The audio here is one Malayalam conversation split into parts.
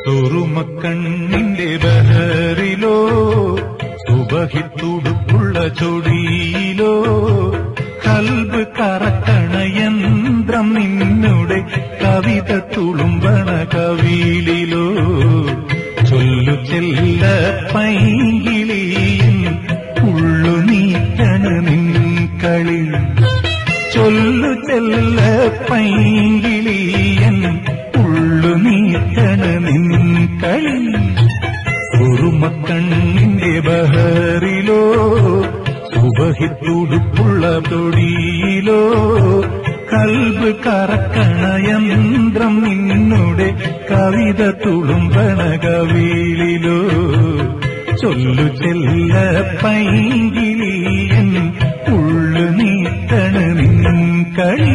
സുറുമക്കണ്ണിന്റെ ബഹറിലോ സുബഹിത്തുടുപ്പുള്ള ചൊടിയിലോ കൽബ് കറക്കണ യന്ത്രം നിന്നുടെ കവിത തുളുമ്പണ കവിളിലോ ചൊല്ലു ചെല്ല പൈകിളിയും ഉള്ളു നീക്കണ നിൻ കളി ചൊല്ലു ചെല്ല പൈകിളിയൻ ഉള്ളു നീക്കണ നിൻ കളി ഉറുമക്കണ്ണിന്റെ ബഹറിലോ സുബഹിത്തുടുപ്പുള്ള തൊടിയിലോ കൽബ് കറക്കണ യന്ത്രം നിന്നുടെ കവിത തുളുമ്പണ കവിളിലോ ചൊല്ലു ചെല്ല പൈകിളിയൻ ഉള്ളു നീക്കണ നിൻ കളി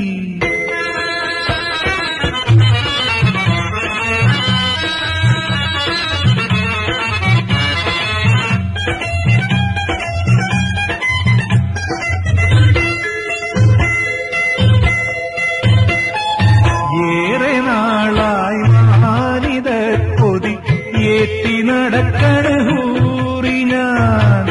ഏറെ നാളായി മാനിത കൊതി ഏറ്റി നടക്കണ ഹൂറി ഞാൻ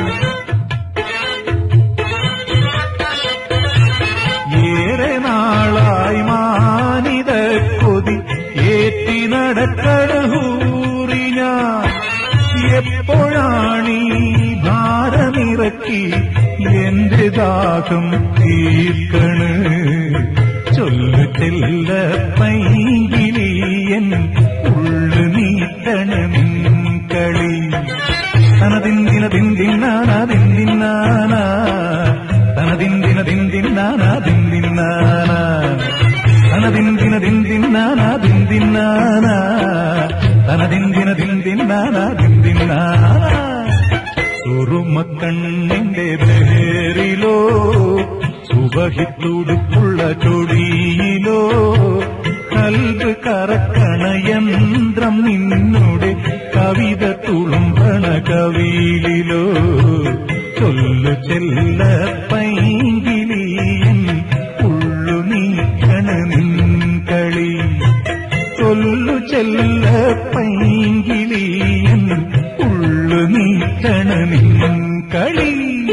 ഏറെ നാളായി മാനിത കൊതി ഏറ്റി നടക്കണ ഹൂറി ഞാൻ എപ്പോഴാണീ ഭാരമിറക്കി എന്റെ ദാഹം തീർക്കണ് ചൊല്ലു ചെല്ല പൈകിളിയൻ ഉള്ളു നീട്ടണ നിൻ കളി തനതിന്തിന തിന്തിന്നാന തിന്തിന്നാന തനതിന്തിന തിന്തിന്നാന തിന്തിന്നാന തനതിന്തിന തിന്തിന്നാന തിന്തിന്നാന തനതിന്തിന തിന്തിന്നാന തിന്തിന്നാന സുറുമക്കണ്ണിന്റെ ബഹറിലോ സുബഹിത്തുടുപ്പുള്ള ചൊടിയിലോ കൽബ് കറക്കണ യന്ത്രം നിന്നുടെ കവിത തുളുമ്പണ കവിളിലോ ചൊല്ലു ചെല്ല പൈകിളിയൻ ഉള്ളു നീക്കണ നിൻ കളി ചൊല്ലു ചെല്ല പൈകിളിയൻ ഉള്ളു നീക്കണ നിൻ കളി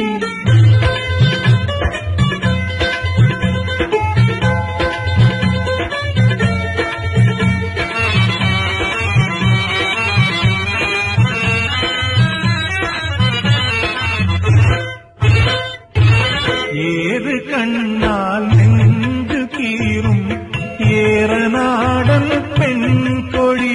ഏത് കണ്ണാൽ നെഞ്ചു കീറും ഏറനാടൻ പെൺകൊഴി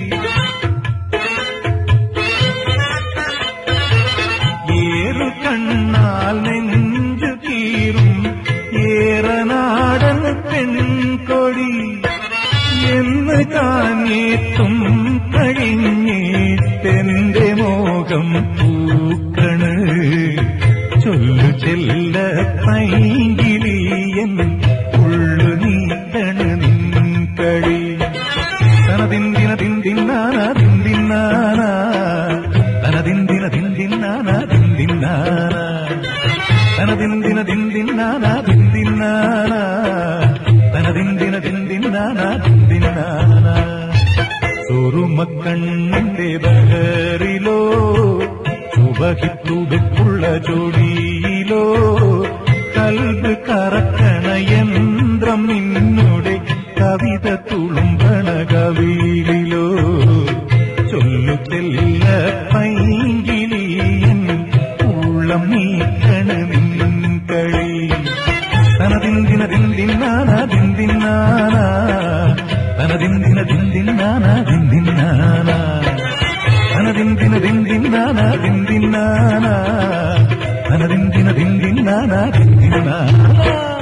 ഏറു കണ്ണാൽ നെഞ്ചു കീറും ഏറനാടൻ പെൺകൊടി എന്ന് താനേത്തും കഴിഞ്ഞേട്ടെന്റെ മോഹം പൂക്കണ് ചൊല്ലു ചെല്ല പൈകിളിയൻ ഉള്ളു നീട്ടണ് നിൻ കളി തനതിന്തിന തിന്തിന്നാന തിന്തിന്നാന തനതിന്തിന തിന്തിന്നാന തിന്തിന്നാന തനതിന്തിന തിന്തിന്നാന തിന്തിന്നാന തനതിന്തിന തിന്തിന്നാന തിന്തിന്നാന സുറുമക്കണ്ണിന്റെ ബഹറിലോ സുബഹിത്തുടുപ്പുള്ള ജോഡിയിലോ കൽബ് കറക്കണ യന്ത്രം നിന്നുടെ കവിത തുളുമ്പണ കവിളിലോ ചൊല്ലു ചെല്ല പൈകിളിയൻ ഉള്ളം നീക്കണ നിൻ കളി തനതിന്തിന തിന്തിന്നാന തിന്തിന്നാന തനതിന്തിന തിന്തിന്നാന തിന്തിന്നാന തനതിന്തിന തിന്തിന്നാന തിന്തിന്നാന തനതിന്തിന തിന്തിന്നാന തിന്തിന്നാന